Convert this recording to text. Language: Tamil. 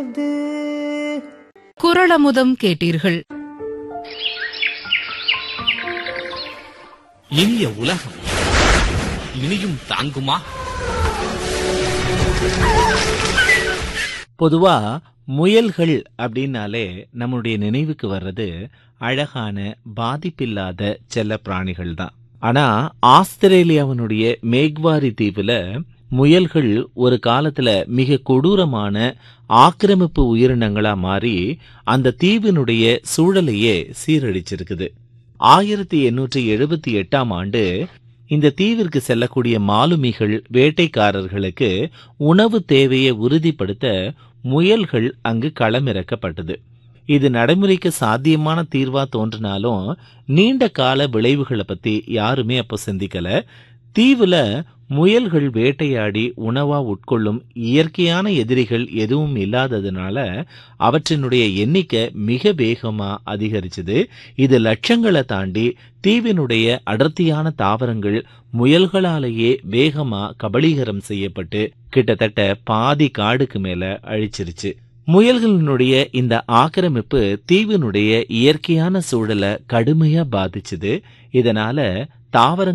குரளமுதம் கேட்டீர்கள் இனிய உலகம் இனியும் தாங்குமா பொதுவா முயல்கள் அப்படின்னாலே நம்முடைய நினைவுக்கு வர்றது அழகான பாதிப்பில்லாத செல்ல பிராணிகள் தான் ஆனா ஆஸ்திரேலியாவினுடைய மேக்வாரி தீவுல முயல்கள் ஒரு காலத்துல மிக கொடூரமான ஆக்கிரமிப்பு உயிரினங்களா மாறி அந்த தீவினுடைய சூழலையே சீரழிச்சிருக்குது ஆயிரத்தி எண்ணூற்றி எழுபத்தி எட்டாம் ஆண்டு இந்த தீவிற்கு செல்லக்கூடிய மாலுமிகள் வேட்டைக்காரர்களுக்கு உணவு தேவையை உறுதிப்படுத்த முயல்கள் அங்கு களமிறக்கப்பட்டது இது நடைமுறைக்கு சாத்தியமான தீர்வா தோன்றினாலும் நீண்ட கால விளைவுகளை பத்தி யாருமே அப்போ சிந்திக்கல தீவுல முயல்கள் வேட்டையாடி உணவா உட்கொள்ளும் இயற்கையான எதிரிகள் எதுவும் இல்லாததுனால அவற்றினுடைய எண்ணிக்கை மிக வேகமா அதிகரிச்சது இது லட்சங்களை தாண்டி தீவினுடைய அடர்த்தியான தாவரங்கள் முயல்களாலேயே வேகமா கபளீகரம் செய்யப்பட்டு கிட்டத்தட்ட பாதி காடுக்கு மேல அழிச்சிருச்சு முயல்களினுடைய இந்த ஆக்கிரமிப்பு தீவினுடைய இயற்கையான சூழலை கடுமையா பாதிச்சுது இதனால தாவரங்கள்